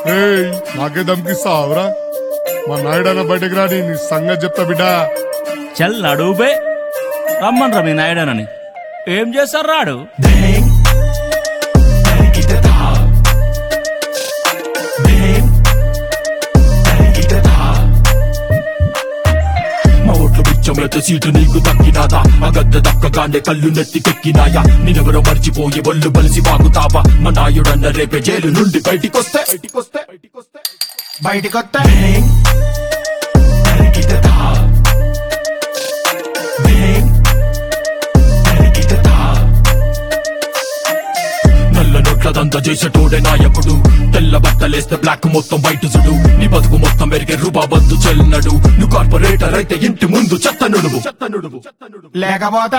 ఏయ్ నాకే దమ్కిస్తావురా మా నాయుడన్న బయటకు రాని నీ సంగతి చెప్తా బిడ్డా చల్ నడుబే రమ్మన్రా మీ నాయుడనని ఏం చేస్తారు రాడు మా ఓట్లు బిచ్చమేత సీటు నీకు దక్కినాదా ఆ గద్ద దక్కగానే కళ్ళు నెత్తికెక్కినాయా నినెవరో మర్చిపోయి ఒళ్ళు బలిసి వాగుతావా మా నాయుడన్న రేపే జైలు నుండి బయటికొస్తే బయటికొస్తే బయటికొస్తే బయటికొత్తే నల్ల నోట్ల దంత చేసేటోడే నాయకుడు తెల్ల బట్టలేస్తే బ్లాక్ మొత్తం బయట చూడు నీ బతుకు మొత్తం పెరిగే రూపాబద్దు చెల్లనడు నువ్వు కార్పొరేటర్ అయితే ఇంటి ముందు చెత్త నుడువు చెత్త నుడువు చెత్త నుడువు లేకపోతే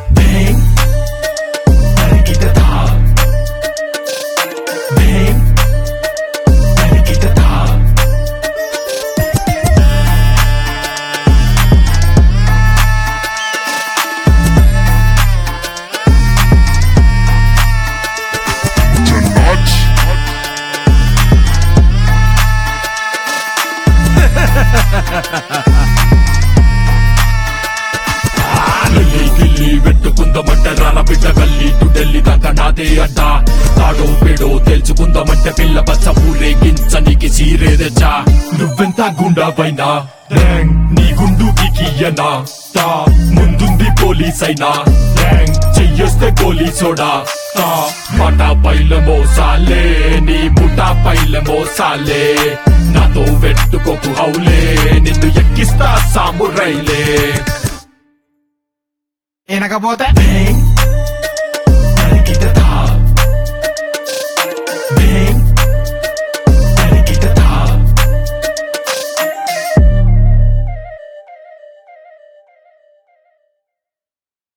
ఢిల్లీ ఢిల్లీ పెట్టుకుందామంటే రాల బిడ్డ గల్లీ టు ఢిల్లీ దాకా నాదే అడ్డ తాడో పేడో తెలుసుకుందామంటే పిల్ల బచ్చ ఊరేగించనికి సీరేదెచ్చా నువ్వెంత గుండా పైన ర్యాంగ్ నీ గుండుకి కియ్యనా తా ముందుంది పోలీస్ అయినా ర్యాంగ్ చెయ్యేస్తే గోలీ సోడా తా మాట పైల మోసాలే నీ ముఠా పైల మోసాలే నాతో వెట్టుకోకు హౌలే నిన్ను ఎక్కిస్తా సామురైలే వినకపోతే Bang,